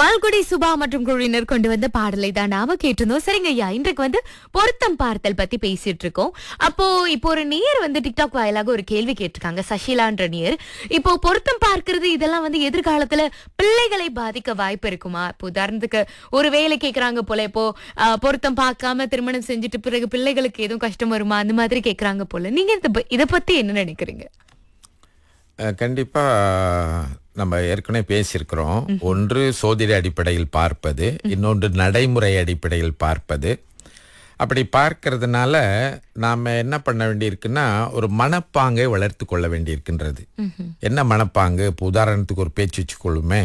மால்குடி சுபா மற்றும் குழுவினர் கொண்டு வந்த பாடலை தான் நாம கேட்டிருந்தோம் சரிங்க ஐயா இன்றைக்கு வந்து பொருத்தம் பார்த்தல் பத்தி பேசிட்டு இருக்கோம் அப்போ இப்போ ஒரு நேயர் வந்து டிக்டாக் வாயிலாக ஒரு கேள்வி கேட்டிருக்காங்க சசிலான்ற நேயர் இப்போ பொருத்தம் பார்க்கிறது இதெல்லாம் வந்து எதிர்காலத்துல பிள்ளைகளை பாதிக்க வாய்ப்பு இருக்குமா இப்போ உதாரணத்துக்கு ஒரு வேலை கேக்குறாங்க போல இப்போ ஆஹ், பொருத்தம் பார்க்காம திருமணம் செஞ்சுட்டு பிறகு பிள்ளைகளுக்கு எதுவும் கஷ்டம் வருமா அந்த மாதிரி கேக்குறாங்க போல நீங்க இத ப- இத பத்தி என்ன நினைக்கிறீங்க அஹ், கண்டிப்பா நம்ம ஏற்கனவே பேசியிருக்கிறோம் ஒன்று சோதிட அடிப்படையில் பார்ப்பது இன்னொன்று நடைமுறை அடிப்படையில் பார்ப்பது அப்படி பார்க்கறதுனால நாம் என்ன பண்ண வேண்டியிருக்குன்னா ஒரு மனப்பாங்கை வளர்த்து கொள்ள வேண்டியிருக்கின்றது என்ன மனப்பாங்கு இப்போ உதாரணத்துக்கு ஒரு பேச்சு வச்சுக்கொள்ளுமே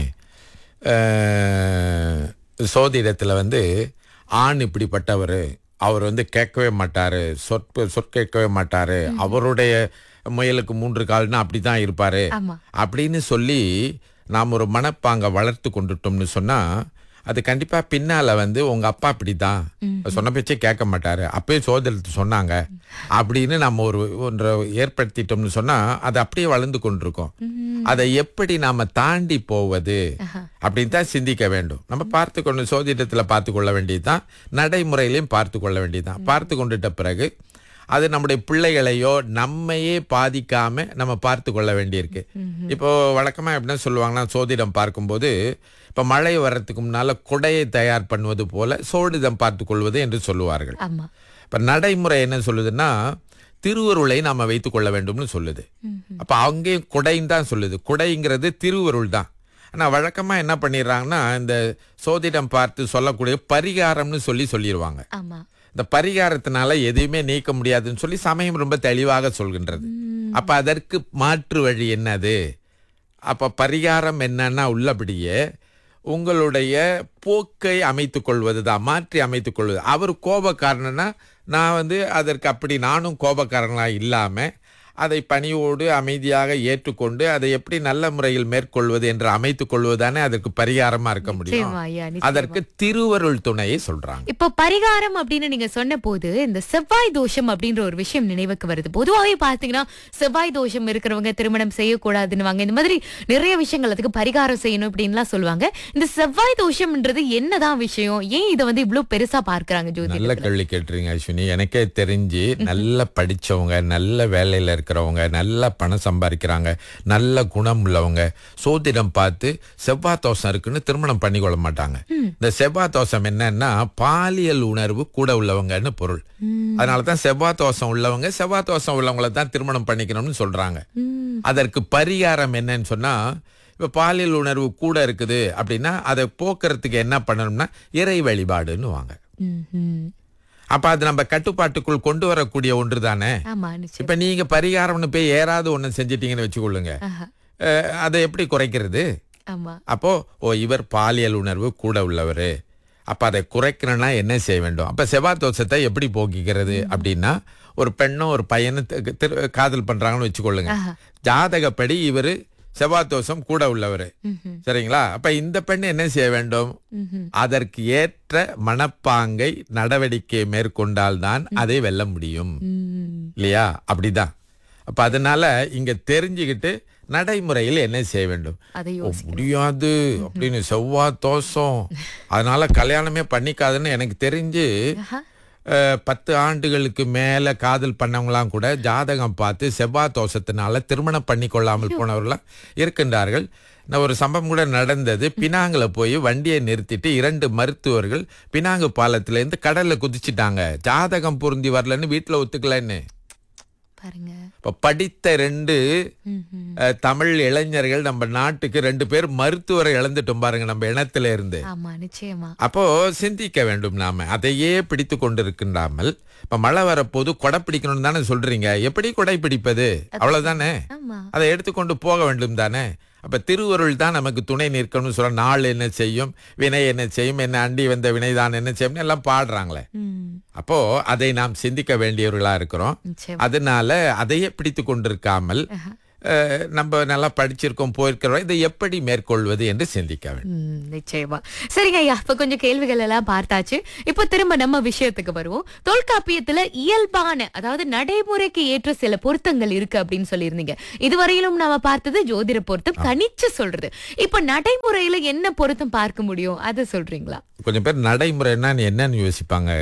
அஹ், சோதிடத்தில் வந்து ஆண் இப்படிப்பட்டவர் அவர் வந்து கேட்கவே மாட்டார் சொற்ப சொற்கேட்கவே மாட்டார் அவருடைய முயலுக்கு மூன்று கால்னா அப்படி தான் இருப்பார் ஆமா அப்படின்னு சொல்லி நாம் ஒரு மனப்பாங்க வளர்த்து கொண்டுட்டோம்னு சொன்னா அது கண்டிப்பா பின்னால வந்து உங்க அப்பா அப்படிதான் சொன்ன பேச்சே கேட்க மாட்டாரு அப்பயே சோதரத்து சொன்னாங்க அப்படின்னு நம்ம ஒரு ஒன்றை ஏற்படுத்திட்டோம்னு சொன்னா அது அப்படியே வளர்ந்து கொண்டிருக்கோம் அதை எப்படி நாம தாண்டி போவது அப்படின்னு தான் சிந்திக்க வேண்டும் நம்ம பார்த்து கொண்டு சோதிடத்துல பார்த்து கொள்ள வேண்டியதுதான் நடைமுறையிலையும் பார்த்து கொள்ள வேண்டியதுதான் பார்த்து கொண்டுட்ட பிறகு அது நம்முடைய பிள்ளைகளையோ நம்மையே பாதிக்காம நம்ம பார்த்து கொள்ள வேண்டியிருக்கு இப்போ வழக்கமா எப்படின்னா சொல்லுவாங்கன்னா சோதிடம் பார்க்கும்போது இப்போ மழை வர்றதுக்கு முன்னால குடையை தயார் பண்ணுவது போல சோதிடம் பார்த்து கொள்வது என்று சொல்லுவார்கள் ஆமா இப்ப நடைமுறை என்ன சொல்லுதுன்னா திருவருளை நாம வைத்துக் கொள்ள வேண்டும்னு சொல்லுது அப்ப அங்கேயும் குடைன்னு தான் சொல்லுது குடைங்கிறது திருவருள் தான் ஆனா வழக்கமா என்ன பண்ணிடுறாங்கன்னா இந்த சோதிடம் பார்த்து சொல்லக்கூடிய பரிகாரம்னு சொல்லி சொல்லிடுவாங்க ஆமா இந்த பரிகாரத்தினால எதையுமே நீக்க முடியாதுன்னு சொல்லி சமயம் ரொம்ப தெளிவாக சொல்கின்றது அப்ப அதற்கு மாற்று வழி என்னது அப்ப பரிகாரம் என்னன்னா உள்ளபடியே உங்களுடைய போக்கை அமைத்துக் கொள்வது தான் மாற்றி அமைத்துக் கொள்வது அவர் கோபக்காரனா நான் வந்து அதற்கு அப்படி நானும் கோபக்காரனா இல்லாம அதை பணியோடு அமைதியாக ஏற்றுக்கொண்டு அதை எப்படி நல்ல முறையில் மேற்கொள்வது என்று அமைத்துக் கொள்வதுதானே அதற்கு பரிகாரமா இருக்க முடியும் நிச்சயமா ஐயா நிச்சயமா. அதற்கு திருவருள் துணையை சொல்றாங்க இப்போ பரிகாரம் அப்படின்னு நீங்க சொன்ன போது இந்த செவ்வாய் தோஷம் அப்படின்ற ஒரு விஷயம் நினைவுக்கு வருது பொதுவாகவே பாத்தீங்கன்னா செவ்வாய் தோஷம் இருக்கிறவங்க திருமணம் செய்யக்கூடாதுன்னுவாங்க இந்த மாதிரி நிறைய விஷயங்கள் அதுக்கு பரிகாரம் செய்யணும் அப்படின்லாம் சொல்லுவாங்க இந்த செவ்வாய் தோஷம்ன்றது என்னதான் விஷயம் ஏன் இதை வந்து இவ்வளவு பெருசா பார்க்கறாங்க நல்ல ஜோதிடத்துல கேள்வி கேட்டுறீங்க அஸ்வினி எனக்கே தெரிஞ்சு நல்ல படிச்சவங்க நல்ல வேலையில இருக்கிறவங்க நல்ல பணம் சம்பாதிக்கிறாங்க நல்ல குணம் உள்ளவங்க சோதிடம் பார்த்து செவ்வாய் தோஷம் இருக்குன்னு திருமணம் பண்ணி கொள்ள மாட்டாங்க இந்த செவ்வாய் தோஷம் என்னன்னா பாலியல் உணர்வு கூட உள்ளவங்கன்னு பொருள் அதனாலதான் செவ்வாய் தோஷம் உள்ளவங்க செவ்வாய் தோஷம் உள்ளவங்கள தான் திருமணம் பண்ணிக்கணும்னு சொல்றாங்க ம், அதற்கு பரிகாரம் என்னன்னு சொன்னா இப்ப பாலியல் உணர்வு கூட இருக்குது அப்படின்னா அதை போக்குறதுக்கு என்ன பண்ணணும்னா இறை வழிபாடுன்னு வாங்க ம், ம். அப்ப அது நம்ம கட்டுப்பாட்டுக்குள் கொண்டு வரக்கூடிய ஒன்று தானே ஆமா நிச்சயம் இப்ப நீங்க பரிகாரம்னு போய் ஏறாவது ஒண்ணு செஞ்சிட்டீங்கன்னு வச்சுக்கொள்ளுங்க ஆஹா, அஹ், அதை எப்படி குறைக்கிறது ஆமா அப்போ ஓ இவர் பாலியல் உணர்வு கூட உள்ளவர் அப்ப அதை குறைக்கணும்னா என்ன செய்ய வேண்டும் அப்ப செவ்வாய் தோஷத்தை எப்படி போக்கிக்கிறது அப்படின்னா ஒரு பெண்ணும் ஒரு பையனும் தி- திரு- காதல் பண்றாங்கன்னு வச்சுக்கொள்ளுங்க ஆஹா. ஜாதகப்படி இவரு செவ்வாய் தோஷம் கூட உள்ளவர் ம்ஹும், சரிங்களா அப்ப இந்த பெண் என்ன செய்ய வேண்டும் ம்ஹும். அதற்கு ஏற்ற மனப்பாங்கை நடவடிக்கை மேற்கொண்டால்தான் அதை வெல்ல முடியும் ம், இல்லையா அப்படிதான் அப்ப அதனால இங்க தெரிஞ்சுக்கிட்டு நடைமுறையில் என்ன செய்ய வேண்டும் அதை ஓ, முடியாது அப்படின்னு செவ்வாய் தோஷம் அதனால கல்யாணமே பண்ணிக்காதுன்னு எனக்கு தெரிஞ்சு ஆஹா. அஹ், பத்து ஆண்டுகளுக்கு மேல காதல் பண்ணவங்களாம் கூட ஜாதகம் பார்த்து செவ்வாய் தோஷத்தினால திருமணம் பண்ணி கொள்ளாமல் போனவர்களாம் இருக்கின்றார்கள் நான் ஒரு சம்பவம் கூட நடந்தது பினாங்குல போய் வண்டியை நிறுத்திட்டு இரண்டு மருத்துவர்கள் பினாங்கு பாலத்துல இருந்து கடல்ல குதிச்சிட்டாங்க ஜாதகம் பொருந்தி வரலன்னு வீட்டுல ஒத்துக்கலன்னு பாருங்க இப்ப படித்த ரெண்டு ம்ஹும். அஹ், தமிழ் இளைஞர்கள் நம்ம நாட்டுக்கு ரெண்டு பேர் மருத்துவரை இழந்துட்டோம் பாருங்க நம்ம இனத்துல இருந்து ஆமா நிச்சயமா அப்போ சிந்திக்க வேண்டும் நாம அதையே பிடித்து கொண்டிருக்கின்றாமல் இப்ப மழை வரப்போது கொடை பிடிக்கணும்னு தானே சொல்றீங்க எப்படி கொடை பிடிப்பது அவ்வளவுதானே ஆமா அதை எடுத்துக்கொண்டு போக வேண்டும் தானே அப்ப திருவருள் தான் நமக்கு துணை நிற்கணும்னு சொல்ற நாள் என்ன செய்யும் வினை என்ன செய்யும் என்ன அண்டி வந்த வினைதான் என்ன செய்யும் எல்லாம் பாடுறாங்களே ம், அப்போ அதை நாம் சிந்திக்க வேண்டியவர்களா இருக்கிறோம் நிச்சயம் அதனால அதையே பிடித்து கொண்டிருக்காமல் அஹ், நம்ம நல்லா படிச்சிருக்கோம் போயிருக்கிறோம் இதை எப்படி மேற்கொள்வது என்று சிந்திக்க வேண்டும் ம், நிச்சயமா சரிங்க ஐயா இப்ப கொஞ்சம் கேள்விகள் எல்லாம் பார்த்தாச்சு இப்போ திரும்ப நம்ம விஷயத்துக்கு வருவோம் தொல்காப்பியத்துல இயல்பான அதாவது நடைமுறைக்கு ஏற்ற சில பொருத்தங்கள் இருக்கு அப்படின்னு சொல்லியிருந்தீங்க இதுவரையிலும் நாம பார்த்தது ஜோதிட பொருத்தம் கணிச்சு சொல்றது இப்ப நடைமுறையில என்ன பொருத்தம் பார்க்க முடியும் அதை சொல்றீங்களா கொஞ்சம் பேர் நடைமுறைன்னா நீ என்னன்னு யோசிப்பாங்க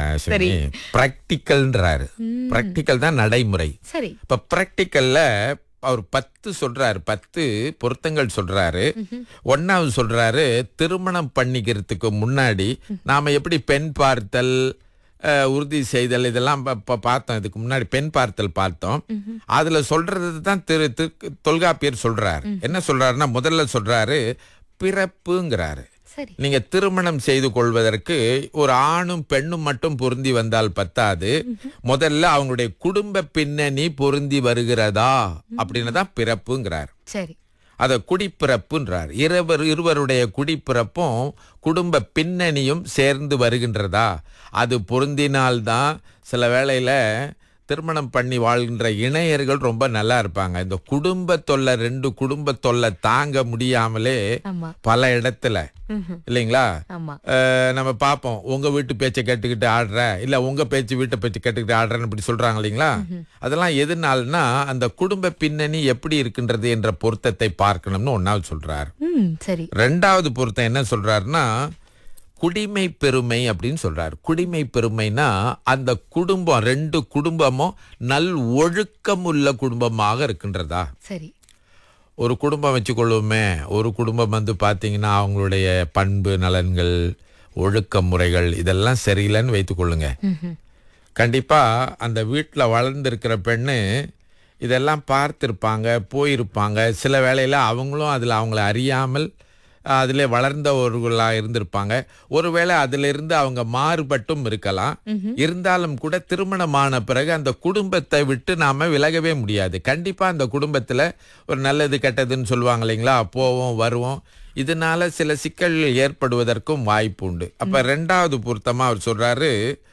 ப்ராக்டிக்கல்ன்றாரு ப்ராக்டிக்கல் தான் நடைமுறை சரி இப்ப ப்ராக்டிக்கல்ல அவர் பத்து சொல்றாரு பத்து பொருத்தங்கள் சொல்றாரு ஒன்னாவது சொல்றாரு திருமணம் பண்ணிக்கிறதுக்கு முன்னாடி நாம எப்படி பெண் பார்த்தல் அஹ், உறுதி செய்தல் இதெல்லாம் ப- ப- பார்த்தோம் இதுக்கு முன்னாடி பெண் பார்த்தல் பார்த்தோம் அதுல சொல்றது தான் திரு திரு- தொல்காப்பியர் சொல்றாரு என்ன சொல்றாருன்னா முதல்ல சொல்றாரு பிறப்புங்கிறாரு சரி நீங்க திருமணம் செய்து கொள்வதற்கு ஒரு ஆணும் பெண்ணும் மட்டும் பொருந்தி வந்தால் பத்தாது முதல்ல அவங்களுடைய குடும்ப பின்னணி பொருந்தி வருகிறதா அப்படின்னு தான் பிறப்புங்கிறார் சரி அத குடிப்பிறப்புன்றார் இருவர் இருவருடைய குடிப்பிறப்பும் குடும்ப பின்னணியும் சேர்ந்து வருகின்றதா அது பொருந்தினால்தான் சில வேளையில திருமணம் பண்ணி வாழ்கின்ற இணையர்கள் ரொம்ப நல்லா இருப்பாங்க இந்த குடும்ப தொல்லை ரெண்டு குடும்ப தொல்லை தாங்க முடியாமலே ஆமா பல இடத்துல ம்ஹும். இல்லைங்களா ஆமா அஹ், நம்ம பார்ப்போம் உங்க வீட்டு பேச்சை கேட்டுக்கிட்டு ஆடுற இல்ல உங்க பேச்சு வீட்டை பேச்சு கேட்டுக்கிட்டு ஆடுறேன்னு இப்படி சொல்றாங்க இல்லைங்களா அதெல்லாம் எதுனால்னா அந்த குடும்ப பின்னணி எப்படி இருக்கின்றது என்ற பொருத்தத்தை பார்க்கணும்னு ஒன்னாவது சொல்றாரு ம் சரி ரெண்டாவது பொருத்தம் என்ன சொல்றாருன்னா குடிமை பெருமை அப்படின்னு சொல்றாரு குடிமை பெருமைனா அந்த குடும்பம் ரெண்டு குடும்பமும் நல் ஒழுக்கம் உள்ள குடும்பமாக இருக்கின்றதா சரி ஒரு குடும்பம் வச்சுக்கொள்ளுமே ஒரு குடும்பம் வந்து பார்த்தீங்கன்னா அவங்களுடைய பண்பு நலன்கள் ஒழுக்க முறைகள் இதெல்லாம் சரியில்லைன்னு வைத்துக்கொள்ளுங்க ம்ஹும். கண்டிப்பா அந்த வீட்டில் வளர்ந்துருக்கிற பெண்ணு இதெல்லாம் பார்த்துருப்பாங்க போயிருப்பாங்க சில வேளையில அவங்களும் அதில் அவங்கள அறியாமல் அதில் வளர்ந்தவர்களாக இருந்திருப்பாங்க ஒருவேளை அதிலிருந்து அவங்க மாறுபட்டும் இருக்கலாம் இருந்தாலும் கூட திருமணமான பிறகு அந்த குடும்பத்தை விட்டு நாம விலகவே முடியாது கண்டிப்பா அந்த குடும்பத்துல ஒரு நல்லது கெட்டதுன்னு சொல்லுவாங்க இல்லைங்களா போவோம் வருவோம் இதனால சில சிக்கல்கள் ஏற்படுவதற்கும் வாய்ப்பு உண்டு அப்ப ரெண்டாவது பொருத்தமா அவர் சொல்றாரு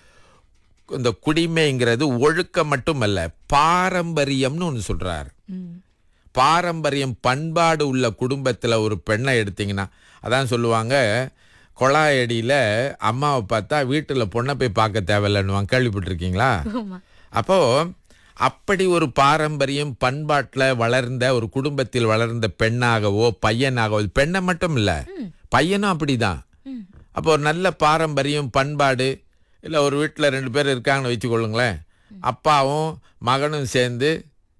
இந்த குடிமைங்கிறது ஒழுக்கம் மட்டுமல்ல பாரம்பரியம்னு ஒன்று சொல்றாரு ம். பாரம்பரியம் பண்பாடு உள்ள குடும்பத்துல ஒரு பெண்ணை எடுத்தீங்கன்னா அதான் சொல்லுவாங்க கொழாயடியில அம்மாவை பார்த்தா வீட்டுல பொண்ணை போய் பார்க்க தேவையில்லைன்னு கேள்விப்பட்டிருக்கீங்களா ஆமா அப்போ அப்படி ஒரு பாரம்பரியம் பண்பாட்டுல வளர்ந்த ஒரு குடும்பத்தில் வளர்ந்த பெண்ணாகவோ பையனாகவோ இது பெண்ணை மட்டும் இல்ல பையனும் அப்படிதான் ம். அப்போ ஒரு நல்ல பாரம்பரியம் பண்பாடு இல்ல ஒரு வீட்டுல ரெண்டு பேர் இருக்காங்கன்னு வச்சுக்கொள்ளுங்களேன் அப்பாவும் மகனும் சேர்ந்து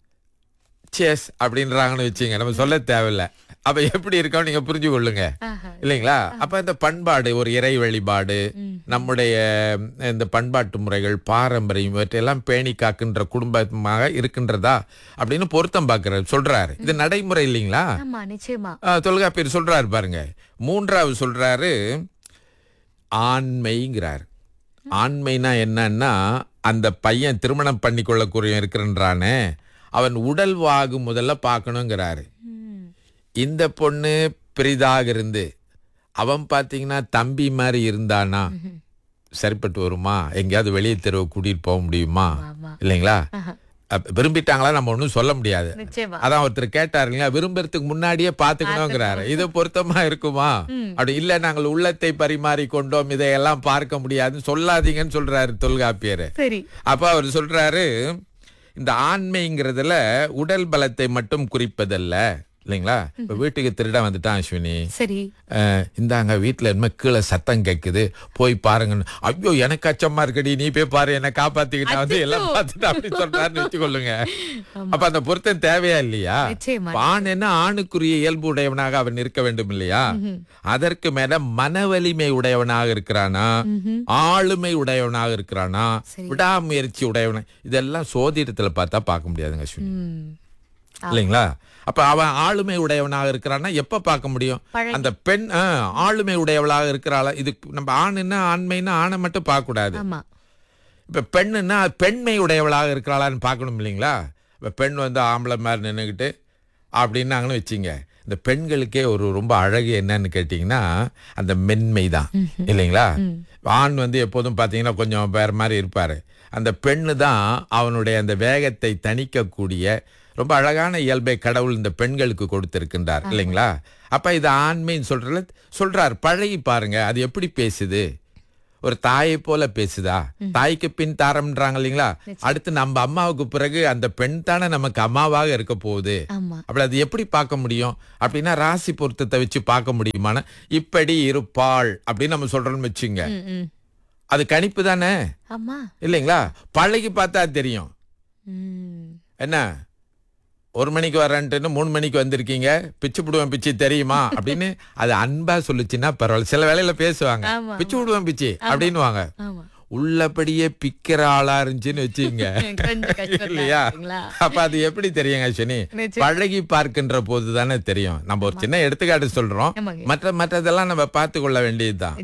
சேஸ் அப்படின்றாங்கன்னு வச்சுங்க நம்ம சொல்ல தேவையில்ல அப்ப எப்படி இருக்கோம் நீங்க புரிஞ்சு கொள்ளுங்க ஆஹா. இல்லைங்களா அப்ப இந்த பண்பாடு ஒரு இறை வழிபாடு நம்முடைய இந்த பண்பாட்டு முறைகள் பாரம்பரியம் இவற்றையெல்லாம் பேணி காக்கின்ற குடும்பமாக இருக்கின்றதா அப்படின்னு பொருத்தம் பார்க்கிறார் சொல்றாரு இது நடைமுறை இல்லைங்களா ஆமா நிச்சயமா ஆ, தொல்காப்பியர் சொல்றாரு பாருங்க மூன்றாவது சொல்றாரு ஆண்மைங்கிறார் ஆண்மைனா என்னன்னா அந்த பையன் திருமணம் பண்ணி கொள்ளக்கூடிய இருக்கிறன்றானே அவன் உடல் வாகு முதல்ல பார்க்கணுங்கிறாரு ம். இந்த பொண்ணு பெரிதாக இருந்து அவன் பார்த்தீங்கன்னா தம்பி மாதிரி இருந்தானா சரிப்பட்டு வருமா எங்கேயாவது வெளியே தெருவு கூட்டிட்டு போக முடியுமா ஆமா இல்லைங்களா ஆஹா. அப்ப விரும்பிட்டாங்களா நம்ம ஒன்றும் சொல்ல முடியாது நிச்சயமா அதான் ஒருத்தர் கேட்டாரு இல்லையா விரும்புறதுக்கு முன்னாடியே பாத்துக்கணுங்கிறாரு இது பொருத்தமா இருக்குமா அப்படி இல்ல நாங்கள் உள்ளத்தை பரிமாறி கொண்டோம் இதையெல்லாம் பார்க்க முடியாதுன்னு சொல்லாதீங்கன்னு சொல்றாரு தொல்காப்பியர் சரி அப்ப அவர் சொல்றாரு இந்த ஆண்மைங்கிறதுல உடல் பலத்தை மட்டும் குறிப்பதல்ல இல்லைங்களா இப்ப வீட்டுக்கு திருட வந்துட்டான் அஸ்வினி சரி அஹ், இந்தாங்க வீட்டுல என்ன கீழே சத்தம் கேக்குது போய் பாருங்கன்னு ஐயோ எனக்கு அச்சமா இருக்கடி நீ போய் பாரு என்ன காப்பாத்திக்கிட்டா வந்து எல்லாம் பார்த்துட்டு அப்படி சொல்றாருன்னு வச்சுக்கொள்ளுங்க அப்ப அந்த பொருத்தம் தேவையா இல்லையா நிச்சயமா இப்ப ஆண் என்ன ஆணுக்குரிய இயல்பு உடையவனாக அவன் இருக்க வேண்டும் இல்லையா அதற்கு மேல மன வலிமை உடையவனாக இருக்கிறானா ஆளுமை உடையவனாக இருக்கிறானா சரி. விடாமுயற்சி உடையவன இதெல்லாம் சோதிடத்துல பார்த்தா பார்க்க முடியாதுங்க அஸ்வினி ம். இல்லைங்களா அப்ப அவன் ஆளுமை உடையவனாக இருக்கிறான்னா எப்ப பார்க்க முடியும் பழகி. அந்த பெண் ஆ, ஆளுமை உடையவளாக இருக்கிறாளா இது நம்ம ஆணுன்னா ஆண்மைன்னா ஆணை மட்டும் பார்க்க கூடாது ஆமா இப்ப பெண்ணுன்னா பெண்மை உடையவளாக இருக்கிறாளான்னு பார்க்கணும் இல்லைங்களா இப்ப பெண் வந்து ஆம்பளை மாதிரி நின்றுக்கிட்டு அப்படின்னாங்கன்னு வச்சிங்க இந்த பெண்களுக்கே ஒரு ரொம்ப அழகு என்னன்னு கேட்டிங்கன்னா அந்த மென்மை தான் இல்லைங்களா ஆண் வந்து எப்போதும் பார்த்தீங்கன்னா கொஞ்சம் வேற மாதிரி இருப்பாரு அந்த பெண்ணு தான் அவனுடைய அந்த வேகத்தை தணிக்கக்கூடிய ரொம்ப அழகான இயல்பை கடவுள் இந்த பெண்களுக்கு கொடுத்திருக்கின்றார் இல்லைங்களா அப்ப இது ஆண்மைன்னு சொல்றதுல சொல்றார் பழகி பாருங்க அது எப்படி பேசுது ஒரு தாயை போல பேசுதா தாய்க்கு பின் தாரம்ன்றாங்க இல்லைங்களா அடுத்து நம்ம அம்மாவுக்கு பிறகு அந்த பெண் தானே நமக்கு அம்மாவாக இருக்க போகுது ஆமா அப்படி அது எப்படி பார்க்க முடியும் அப்படின்னா ராசி பொருத்தத்தை வச்சு பார்க்க முடியுமான இப்படி இருப்பாள் அப்படின்னு நம்ம சொல்றோம்னு வச்சுங்க ம், ம். அது கணிப்பு தானே ஆமா இல்லைங்களா பழகி பார்த்தா தெரியும் ம். என்ன ஒரு மணிக்கு வரேன்ட்டுன்னு மூணு மணிக்கு வந்திருக்கீங்க பிச்சு விடுவேன் பிச்சு தெரியுமா அப்படின்னு அது அன்பா சொல்லுச்சுன்னா பரவாயில்ல சில வேலையில பேசுவாங்க ஆமா, பிச்சு விடுவேன் பிச்சு அப்படின்னுவாங்க ஆமா உள்ளபடியே பிக்கிற ஆளா இருந்துச்சுன்னு வச்சுங்க கொஞ்சம் கஷ்டம் இல்லையா இல்லைங்களா அப்ப அது எப்படி தெரியுங்க அஸ்வினி நிச்சயம். பழகி பார்க்கின்ற போது தானே தெரியும் நம்ம ஒரு சின்ன எடுத்துக்காட்டு சொல்றோம் ஆமாங்க. மற்ற மற்றதெல்லாம் நம்ம பார்த்து கொள்ள வேண்டியதுதான்